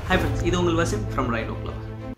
hi friends இது உங்கள் Wasim from right Okhla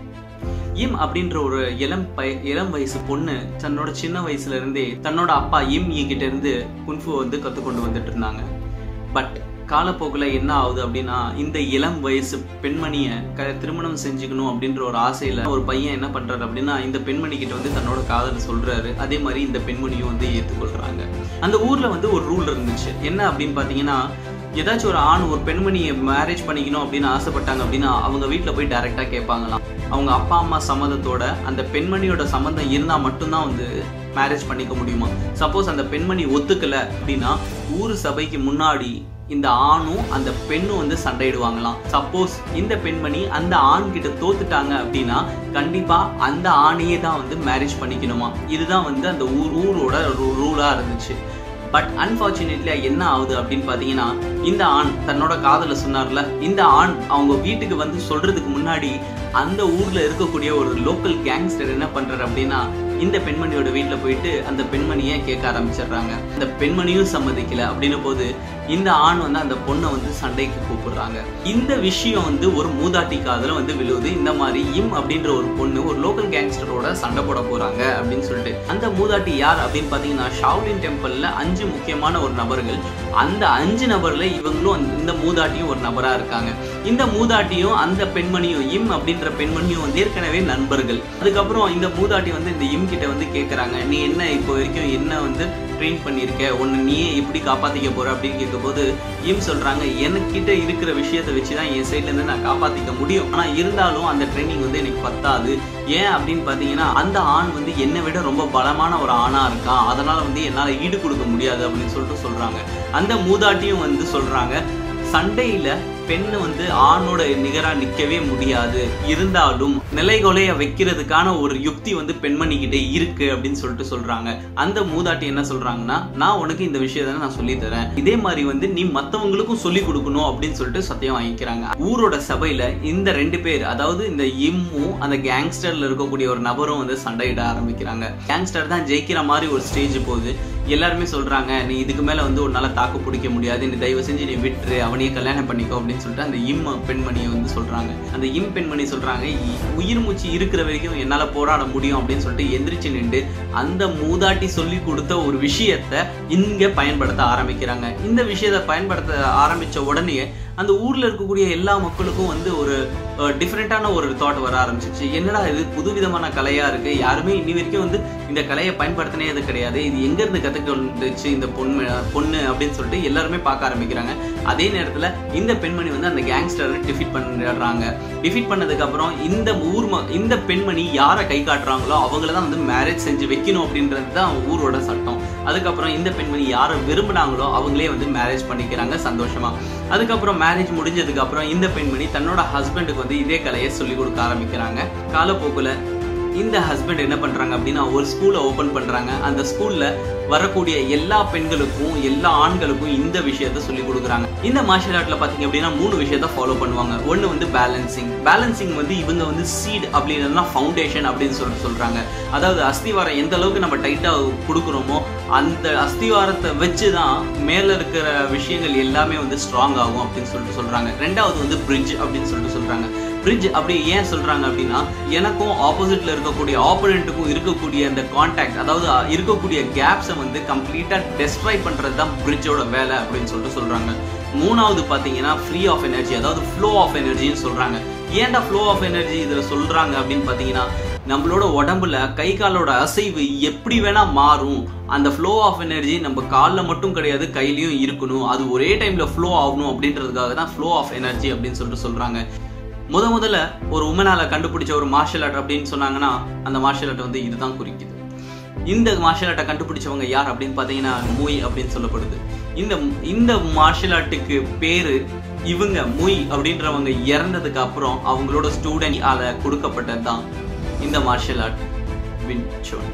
இம் அப்படின்ற ஒரு இளம் பய இளம் வயசு பொண்ணு தன்னோட சின்ன வயசுல இருந்தே தன்னோட அப்பா இம் ஈ கிட்ட இருந்து குன்ஃபு வந்து கற்றுக்கொண்டு வந்துட்டு இருந்தாங்க பட் காலப்போக்கில் என்ன ஆகுது அப்படின்னா இந்த இளம் வயசு பெண்மணியை க திருமணம் செஞ்சுக்கணும் அப்படின்ற ஒரு ஆசையில் ஒரு பையன் என்ன பண்ணுறாரு அப்படின்னா இந்த பெண்மணி கிட்ட வந்து தன்னோட காதலை சொல்கிறாரு அதே மாதிரி இந்த பெண்மணியும் வந்து ஏற்றுக்கொள்கிறாங்க அந்த ஊரில் வந்து ஒரு ரூல் இருந்துச்சு என்ன அப்படின்னு பார்த்தீங்கன்னா ஏதாச்சும் ஒரு ஆண் ஒரு பெண்மணியை மேரேஜ் பண்ணிக்கணும் அப்படின்னு ஆசைப்பட்டாங்க அப்படின்னா அவங்க வீட்டில் போய் டைரெக்டாக கேட்பாங்களாம் அவங்க அப்பா அம்மா சம்மதத்தோட அந்த பெண்மணியோட சம்மதம் இருந்தால் மட்டும்தான் வந்து மேரேஜ் பண்ணிக்க முடியுமா சப்போஸ் அந்த பெண்மணி ஒத்துக்கல அப்படின்னா ஊர் சபைக்கு முன்னாடி இந்த ஆணும் அந்த பெண்ணும் வந்து சண்டையிடுவாங்களாம் சப்போஸ் இந்த பெண்மணி அந்த ஆண் கிட்ட தோத்துட்டாங்க அப்படின்னா கண்டிப்பா அந்த ஆணையே தான் வந்து மேரேஜ் பண்ணிக்கணுமா இதுதான் வந்து அந்த ஊர் ஊரோட ரூலா இருந்துச்சு பட் அன்பார்ச்சுனேட்லி என்ன ஆகுது அப்படின்னு பார்த்தீங்கன்னா இந்த ஆண் தன்னோட காதல சொன்னார்ல இந்த ஆண் அவங்க வீட்டுக்கு வந்து சொல்றதுக்கு முன்னாடி அந்த ஊர்ல இருக்கக்கூடிய ஒரு லோக்கல் கேங்ஸ்டர் என்ன பண்றாரு அப்படின்னா இந்த பெண்மணியோட வீட்டில் போயிட்டு அந்த பெண்மணியை கேட்க ஆரம்பிச்சிடுறாங்க அந்த பெண்மணியும் சம்மதிக்கல அப்படின்னு போது இந்த ஆண் வந்து அந்த பொண்ணை வந்து சண்டைக்கு கூப்பிடுறாங்க இந்த விஷயம் வந்து ஒரு மூதாட்டி காதல வந்து விழுவுது இந்த மாதிரி இம் அப்படின்ற ஒரு பொண்ணு ஒரு லோக்கல் கேங்ஸ்டரோட சண்டை போட போறாங்க அப்படின்னு சொல்லிட்டு அந்த மூதாட்டி யார் அப்படின்னு பார்த்தீங்கன்னா ஷாவ்லின் டெம்பிள்ல அஞ்சு முக்கியமான ஒரு நபர்கள் அந்த அஞ்சு நபர்ல இவங்களும் இந்த மூதாட்டியும் ஒரு நபரா இருக்காங்க இந்த மூதாட்டியும் அந்த பெண்மணியும் இம் அப்படின்ற பெண்மணியும் வந்து ஏற்கனவே நண்பர்கள் அதுக்கப்புறம் இந்த மூதாட்டி வந்து இந்த இம் கிட்ட வந்து கேட்குறாங்க நீ என்ன இப்போ வரைக்கும் என்ன வந்து ட்ரெயின் பண்ணியிருக்க ஒன்று நீயே எப்படி காப்பாற்றிக்க போற அப்படின்னு கேட்கும்போது இம் சொல்றாங்க எனக்கிட்ட இருக்கிற விஷயத்தை வச்சு தான் என் சைட்லேருந்து நான் காப்பாற்றிக்க முடியும் ஆனால் இருந்தாலும் அந்த ட்ரைனிங் வந்து எனக்கு பத்தாது ஏன் அப்படின்னு பார்த்தீங்கன்னா அந்த ஆண் வந்து என்னை விட ரொம்ப பலமான ஒரு ஆணா இருக்கான் அதனால வந்து என்னால் ஈடு கொடுக்க முடியாது அப்படின்னு சொல்லிட்டு சொல்றாங்க அந்த மூதாட்டியும் வந்து சொல்றாங்க சண்டையில பெண்ணு வந்து ஆணோட நிகரா நிக்கவே முடியாது இருந்தாலும் நிலைகொலைய வைக்கிறதுக்கான ஒரு யுக்தி வந்து பெண்மணி கிட்ட இருக்கு அப்படின்னு சொல்லிட்டு சொல்றாங்க அந்த மூதாட்டி என்ன சொல்றாங்கன்னா நான் உனக்கு இந்த விஷயத்த நான் சொல்லி தரேன் இதே மாதிரி வந்து நீ மத்தவங்களுக்கும் சொல்லி கொடுக்கணும் அப்படின்னு சொல்லிட்டு சத்தியம் வாங்கிக்கிறாங்க ஊரோட சபையில இந்த ரெண்டு பேர் அதாவது இந்த இம்மும் அந்த கேங்ஸ்டர்ல இருக்கக்கூடிய ஒரு நபரும் வந்து சண்டையிட ஆரம்பிக்கிறாங்க கேங்ஸ்டர் தான் ஜெயிக்கிற மாதிரி ஒரு ஸ்டேஜ் போகுது எல்லாருமே சொல்றாங்க நீ இதுக்கு மேல வந்து உன்னால தாக்கு பிடிக்க முடியாது நீ தயவு செஞ்சு நீ விட்டுரு அவனையே கல்யாணம் பண்ணிக்கோ அப்படின்னு சொல்லிட்டு அந்த இம் பெண்மணியை வந்து சொல்றாங்க அந்த இம் பெண்மணி சொல்றாங்க உயிர் மூச்சு இருக்கிற வரைக்கும் என்னால போராட முடியும் அப்படின்னு சொல்லிட்டு எந்திரிச்சு நின்று அந்த மூதாட்டி சொல்லி கொடுத்த ஒரு விஷயத்த இங்க பயன்படுத்த ஆரம்பிக்கிறாங்க இந்த விஷயத்த பயன்படுத்த ஆரம்பிச்ச உடனே அந்த ஊர்ல இருக்கக்கூடிய எல்லா மக்களுக்கும் வந்து ஒரு டிஃப்ரெண்டான ஒரு தாட் வர ஆரம்பிச்சிச்சு என்னடா இது புதுவிதமான கலையா இருக்கு யாருமே இன்னி வரைக்கும் வந்து இந்த கலையை பயன்படுத்தினே கிடையாது இது எங்க இருந்து கத்துக்கிட்டுச்சு இந்த பொண்ணு பொண்ணு அப்படின்னு சொல்லிட்டு எல்லாருமே பார்க்க ஆரம்பிக்கிறாங்க அதே நேரத்துல இந்த பெண்மணி வந்து அந்த கேங்ஸ்டரை டிஃபிட் பண்ணிடுறாங்க டிஃபிட் பண்ணதுக்கு அப்புறம் இந்த ஊர் இந்த பெண்மணி யாரை கை காட்டுறாங்களோ அவங்கள தான் வந்து மேரேஜ் செஞ்சு வைக்கணும் அப்படின்றது தான் ஊரோட சட்டம் அதுக்கப்புறம் இந்த பெண்மணி யாரை விரும்பினாங்களோ அவங்களே வந்து மேரேஜ் பண்ணிக்கிறாங்க சந்தோஷமா அதுக்கப்புறம் மேரேஜ் முடிஞ்சதுக்கு அப்புறம் இந்த பெண்மணி தன்னோட ஹஸ்பண்டுக்கு வந்து இதே கலையை சொல்லி கொடுக்க ஆரம்பிக்கிறாங்க காலப்போக்குல இந்த ஹஸ்பண்ட் என்ன பண்றாங்க அப்படின்னா ஒரு ஸ்கூலை ஓபன் பண்றாங்க அந்த ஸ்கூல்ல வரக்கூடிய எல்லா பெண்களுக்கும் எல்லா ஆண்களுக்கும் இந்த விஷயத்த சொல்லி கொடுக்குறாங்க இந்த மார்ஷல் ஆர்ட்ல பாத்தீங்க அப்படின்னா மூணு விஷயத்த ஃபாலோ பண்ணுவாங்க ஒன்னு வந்து பேலன்சிங் பேலன்சிங் வந்து இவங்க வந்து சீட் அப்படின்னா ஃபவுண்டேஷன் அப்படின்னு சொல்லிட்டு சொல்றாங்க அதாவது அஸ்திவாரம் எந்த அளவுக்கு நம்ம டைட்டா கொடுக்குறோமோ அந்த அஸ்திவாரத்தை வச்சு தான் மேல இருக்கிற விஷயங்கள் எல்லாமே வந்து ஸ்ட்ராங் ஆகும் அப்படின்னு சொல்லிட்டு சொல்றாங்க ரெண்டாவது வந்து பிரிட்ஜ் அப்படின்னு சொல்லிட்டு சொல்றாங்க பிரிட்ஜ் அப்படி ஏன் சொல்றாங்க அப்படின்னா எனக்கும் ஆப்போசிட்ல இருக்கக்கூடிய ஆப்போனண்ட்டுக்கும் இருக்கக்கூடிய அந்த கான்டாக்ட் அதாவது இருக்கக்கூடிய கேப்ஸை வந்து கம்ப்ளீட்டா டெஸ்ட்ராய் பண்றது தான் பிரிட்ஜோட வேலை அப்படின்னு சொல்லிட்டு சொல்றாங்க மூணாவது பாத்தீங்கன்னா ஃப்ரீ ஆஃப் எனர்ஜி அதாவது ஃப்ளோ ஆஃப் எனர்ஜின்னு சொல்றாங்க ஏன்டா ஃப்ளோ ஆஃப் எனர்ஜி இதுல சொல்றாங்க அப்படின்னு பாத்தீங்கன்னா நம்மளோட உடம்புல கை காலோட அசைவு எப்படி வேணா மாறும் அந்த ஃப்ளோ ஆஃப் எனர்ஜி நம்ம காலில் மட்டும் கிடையாது கையிலையும் இருக்கணும் அது ஒரே டைம்ல ஃப்ளோ ஆகணும் அப்படின்றதுக்காக தான் ஃப்ளோ ஆஃப் எனர்ஜி அப்படின்னு சொல்லிட்டு சொல்றாங்க முத முதல்ல ஒரு உமனால கண்டுபிடிச்ச ஒரு மார்ஷல் ஆர்ட் அப்படின்னு சொன்னாங்கன்னா அந்த மார்ஷல் ஆர்ட் வந்து இதுதான் குறிக்குது இந்த மார்ஷல் ஆர்ட்டை கண்டுபிடிச்சவங்க யார் அப்படின்னு பார்த்தீங்கன்னா மூய் அப்படின்னு சொல்லப்படுது இந்த இந்த மார்ஷல் ஆர்ட்டுக்கு பேரு இவங்க முய் அப்படின்றவங்க இறந்ததுக்கு அப்புறம் அவங்களோட ஸ்டூடெண்ட் ஆல கொடுக்கப்பட்டது தான் இந்த மார்ஷல் ஆர்ட் வின்சோன்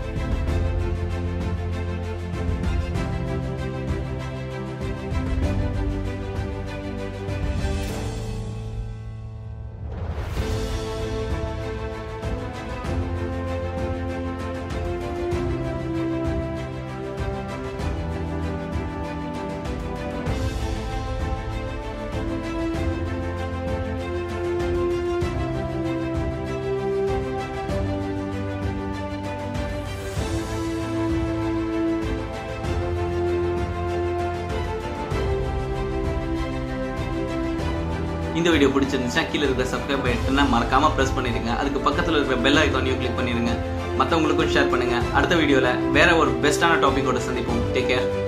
இந்த வீடியோ பிடிச்சிருந்துச்சுன்னா கீழே இருக்கிற சப்ஸ்கிரைப் பட்டனை மறக்காம ப்ரெஸ் பண்ணிடுங்க அதுக்கு பக்கத்தில் இருக்கிற பெல் ஐக்கானையும் கிளிக் பண்ணிடுங்க மற்றவங்களுக்கும் ஷேர் பண்ணுங்க அடுத்த வீடியோவில் வேற ஒரு பெஸ்ட்டான டாபிக்கோட சந்திப்போம் டேக் கேர்